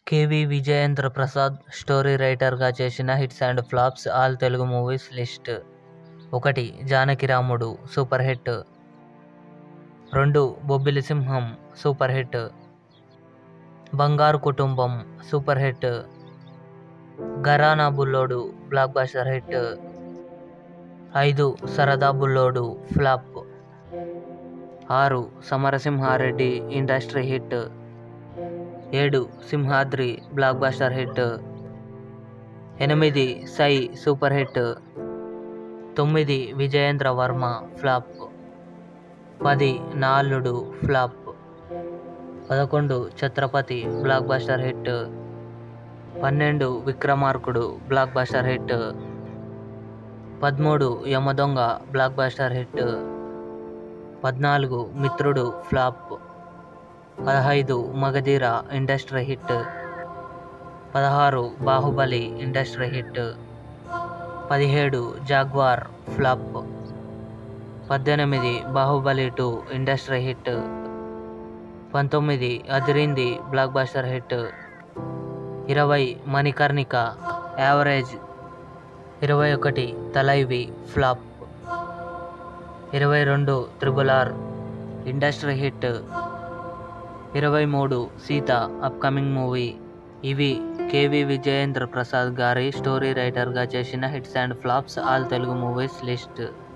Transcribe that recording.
KV Vijayendra Prasad story రైటర్గా చేసిన hits and flops all Telugu movies list ఒకటి జానకిరాముడు సూపర్ హిట్ రెండు బొబ్బిలి సింహం super hit Bangaru Kutumbam super hit Gharana Bullodu blockbuster hit ఐదు సరదా బుల్లోడు ఫ్లాప్ ఆరు సమరసింహారెడ్డి ఇండస్ట్రీ హిట్ ఏడు సింహాద్రి బ్లాక్ బస్టర్ హిట్ ఎనిమిది సై సూపర్ హిట్ తొమ్మిది విజయేంద్ర వర్మ ఫ్లాప్ పది నాలుడు ఫ్లాప్ పదకొండు ఛత్రపతి బ్లాక్ బస్టర్ హిట్ పన్నెండు విక్రమార్కుడు బ్లాక్ బస్టర్ హిట్ పదమూడు యమదొంగ బ్లాక్ బస్టర్ హిట్ పద్నాలుగు మిత్రుడు ఫ్లాప్ పదహైదు మగధీర ఇండస్ట్రీ హిట్ పదహారు బాహుబలి ఇండస్ట్రీ హిట్ పదిహేడు జాగ్వార్ ఫ్లాప్ పద్దెనిమిది బాహుబలి టూ ఇండస్ట్రీ హిట్ పంతొమ్మిది అదిరింది బ్లాక్ బస్టర్ హిట్ ఇరవై మణికర్ణిక యావరేజ్ ఇరవై ఒకటి తలైవి ఫ్లాప్ ఇరవై రెండు త్రిబుల్ ఆర్ ఇండస్ట్రీ హిట్ ఇరవై మూడు సీత అప్కమింగ్ మూవీ ఇవి కేవి విజయేంద్ర ప్రసాద్ గారి స్టోరీ రైటర్గా చేసిన hits and flops all Telugu movies list